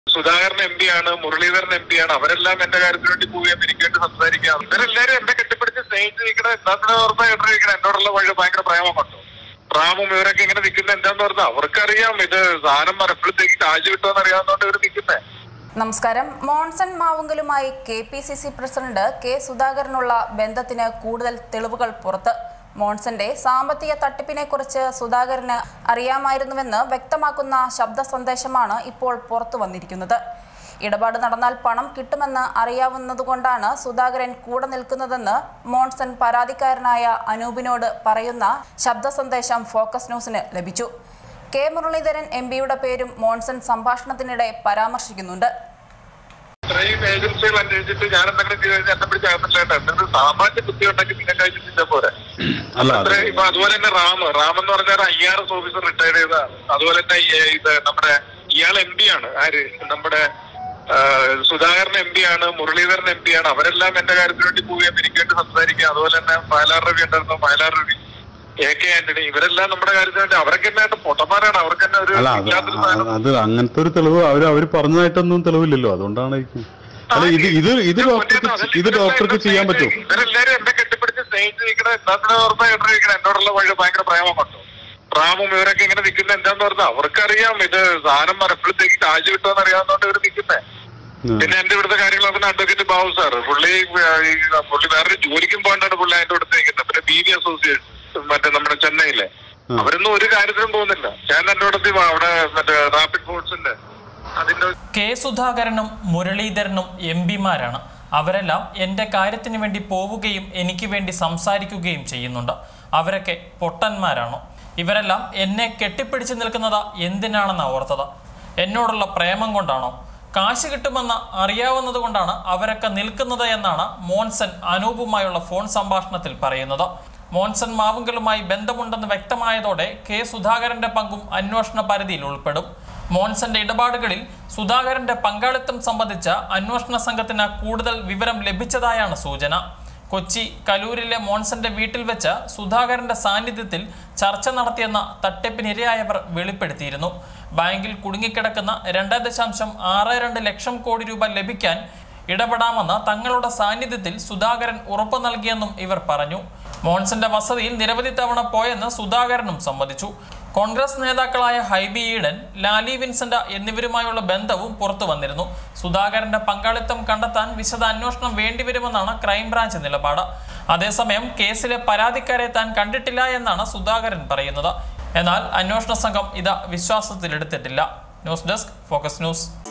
Sudhakaran M P ആണ് Muraleedharan M P ആണ് അവരെല്ലാം എന്റെ കാര്യത്തിന് വേണ്ടി പോവുകയെന്ന് എനിക്ക് വേണ്ടി സംസാരിക്കാം ഇവരെല്ലാരും എന്നെ കെട്ടിപ്പിടിച്ച് സ്നേഹിച്ച് നിൽക്കണ എന്താണെന്ന് ഓർമ്മ ഇട്ടിരിക്കണം എന്നോടുള്ള വഴി ഭയങ്കര പ്രേമം കൊണ്ടു റാമും ഇവരൊക്കെ ഇങ്ങനെ നിൽക്കുന്നത് എന്താന്ന് പറഞ്ഞാൽ അവർക്കറിയാം ഇത് സാധനം എപ്പോഴത്തേക്ക് കാശ് കിട്ടുമെന്ന് അറിയാവുന്നതുകൊണ്ട് ഇവർ നിൽക്കുന്നേ നമസ്കാരം മോൺസൺ മാവുങ്കലുമായി K P C C president K സുധാകരനുള്ള ബന്ധത്തിന് കൂടുതൽ തെളിവുകൾ പുറത്ത് മോൺസന്റെ സാമ്പത്തിക തട്ടിപ്പിനെക്കുറിച്ച് സുധാകരന് അറിയാമായിരുന്നുവെന്ന് വ്യക്തമാക്കുന്ന ശബ്ദ സന്ദേശമാണ് ഇപ്പോൾ പുറത്തു വന്നിരിക്കുന്നത് ഇടപാട് നടന്നാൽ പണം കിട്ടുമെന്ന് അറിയാവുന്നതുകൊണ്ടാണ് സുധാകരൻ കൂടെ നിൽക്കുന്നതെന്ന് മോൺസൺ പരാതിക്കാരനായ അനൂപിനോട് പറയുന്ന ശബ്ദ സന്ദേശം ഫോക്കസ് ന്യൂസിന് ലഭിച്ചു കെ മുരളീധരൻ എം പിയുടെ പേരും മോൺസൺ സംഭാഷണത്തിനിടെ പരാമർശിക്കുന്നുണ്ട് ഇത്രയും ഏജൻസികൾ അന്വേഷിച്ചിട്ട് ഞാൻ എന്തെങ്കിലും ചെയ്ത് കഴിഞ്ഞാൽ എന്നെ പിടിച്ച് അകത്തില്ലേണ്ട എന്തെങ്കിലും സാമാന്യ ബുദ്ധി ഉണ്ടെങ്കിൽ പിന്നെ കഴിച്ചിട്ട് പോരെ അല്ല അത്ര അത് ഇപ്പൊ അതുപോലെ തന്നെ റാം റാം എന്ന് പറഞ്ഞാൽ ഒരു I R S officer retired ചെയ്തതാണ് അതുപോലെ തന്നെ ഈ- ഇത് നമ്മുടെ ഇയാൾ എം പി ആണ് ആര് നമ്മുടെ ആ, സുധാകരൻ എം പി ആണ് മുരളീധരൻ എം പി ആണ് അവരെല്ലാം എന്റെ കാര്യത്തിന് വേണ്ടി പോവുകയെന്ന് എനിക്ക് വേണ്ടി സംസാരിക്കാം അതുപോലെ തന്നെ വയലാർ രവി ഉണ്ടായിരുന്നു വയലാർ രവി എ കെ ആന്റണി ഇവരെല്ലാം നമ്മുടെ കാര്യത്തിന് വേണ്ടി അവരൊക്കെ തന്നെ പൊട്ടന്മാരാണ് അവർക്ക് തന്നെ ഒരു അല്ല അത് ഇല്ലാത്തൊരു അത് സാധനം അത് അങ്ങനത്തെ ഒരു തെളിവ് അവര് അവര് പറഞ്ഞതായിട്ടൊന്നും തെളിവില്ലല്ലോ അതുകൊണ്ടാണ് അല്ല ഇത് ഇത് ഇത് ഡോക്ടർക്ക് ഇത് ഡോക്ടർക്ക് ചെയ്യാൻ പറ്റും ഇവരെല്ലാരും എന്നെ കെട്ടിപ്പിടിച്ച് സ്നേഹിച്ച് നിൽക്കണ എന്താണെന്ന് ഓർമ്മ ഇട്ടിരിക്കണം എന്നോടുള്ള വഴി ഭയങ്കര പ്രേമം കൊണ്ടു റാമും ഇവരൊക്കെ ഇങ്ങനെ നിൽക്കുന്നത് എന്താന്ന് പറഞ്ഞാൽ അവർക്കറിയാം ഇത് സാധനം എപ്പോഴത്തേക്ക് കാശ് കിട്ടുമെന്ന് അറിയാവുന്നതുകൊണ്ട് ഇവർ നിൽക്കുന്നേ പിന്നെ എന്റെ ഇവിടുത്തെ കാര്യങ്ങളൊക്കെ അഡ്വക്കേറ്റ് ബാബു സാർ പുള്ളി ആ, ഈ പുള്ളി വേറൊരു ജോലിക്കും പോകണ്ടാണ് പുള്ളി അതിന്റെ അടുത്ത് നിൽക്കുന്നത് പിന്നെ ബി വി അസോസിയേഷൻ മറ്റേ നമ്മുടെ ചെന്നൈയിലെ അവരൊന്നും ഒരു കാര്യത്തിനും പോകുന്നില്ല ഞാൻ എന്റെ അടുത്ത് അവിടെ മറ്റേ റാപ്പിഡ് ഫോഴ്സിന്റെ അതിന്റെ കെ സുധാകരനും മുരളീധരനും എം പിമാരാണ് അവരെല്ലാം എൻ്റെ കാര്യത്തിന് വേണ്ടി പോവുകയും എനിക്ക് വേണ്ടി സംസാരിക്കുകയും ചെയ്യുന്നുണ്ട് അവരൊക്കെ പൊട്ടന്മാരാണോ ഇവരെല്ലാം എന്നെ കെട്ടിപ്പിടിച്ച് നിൽക്കുന്നത് എന്തിനാണെന്ന് ഓർത്തത് എന്നോടുള്ള പ്രേമം കൊണ്ടാണോ കാശ് കിട്ടുമെന്ന് അറിയാവുന്നത് കൊണ്ടാണ് അവരൊക്കെ നിൽക്കുന്നത് എന്നാണ് മോൻസൺ അനൂപുമായുള്ള ഫോൺ സംഭാഷണത്തിൽ പറയുന്നത് മോൻസൺ മാവുങ്കലുമായി ബന്ധമുണ്ടെന്ന് വ്യക്തമായതോടെ കെ സുധാകരന്റെ പങ്കും അന്വേഷണ പരിധിയിൽ ഉൾപ്പെടും മോൻസന്റെ ഇടപാടുകളിൽ സുധാകരന്റെ പങ്കാളിത്തം സംബന്ധിച്ച അന്വേഷണ സംഘത്തിന് കൂടുതൽ വിവരം ലഭിച്ചതായാണ് സൂചന കൊച്ചി കലൂരിലെ മോൻസന്റെ വീട്ടിൽ വെച്ച് സുധാകരന്റെ സാന്നിധ്യത്തിൽ ചർച്ച നടത്തിയെന്ന തട്ടിപ്പിനിരയായവർ വെളിപ്പെടുത്തിയിരുന്നു ബാങ്കിൽ കുടുങ്ങിക്കിടക്കുന്ന രണ്ട് ദശാംശം ആറ് രണ്ട് ലക്ഷം കോടി രൂപ ലഭിക്കാൻ ഇടപെടാമെന്ന് തങ്ങളുടെ സാന്നിധ്യത്തിൽ സുധാകരൻ ഉറപ്പു നൽകിയെന്നും ഇവർ പറഞ്ഞു മോൺസന്റെ വസതിയിൽ നിരവധി തവണ പോയെന്ന് സുധാകരനും സമ്മതിച്ചു കോൺഗ്രസ് നേതാക്കളായ ഹൈബി ഈഡൻ ലാലി വിൻസെന്റ് എന്നിവരുമായുള്ള ബന്ധവും പുറത്തു വന്നിരുന്നു സുധാകരന്റെ പങ്കാളിത്തം കണ്ടെത്താൻ വിശദ അന്വേഷണം വേണ്ടിവരുമെന്നാണ് ക്രൈംബ്രാഞ്ച് നിലപാട് അതേസമയം കേസിലെ പരാതിക്കാരെ താൻ കണ്ടിട്ടില്ല എന്നാണ് സുധാകരൻ പറയുന്നത് എന്നാൽ അന്വേഷണ സംഘം ഇത് വിശ്വാസത്തിലെടുത്തിട്ടില്ല ന്യൂസ് ഡെസ്ക് ഫോക്കസ് ന്യൂസ്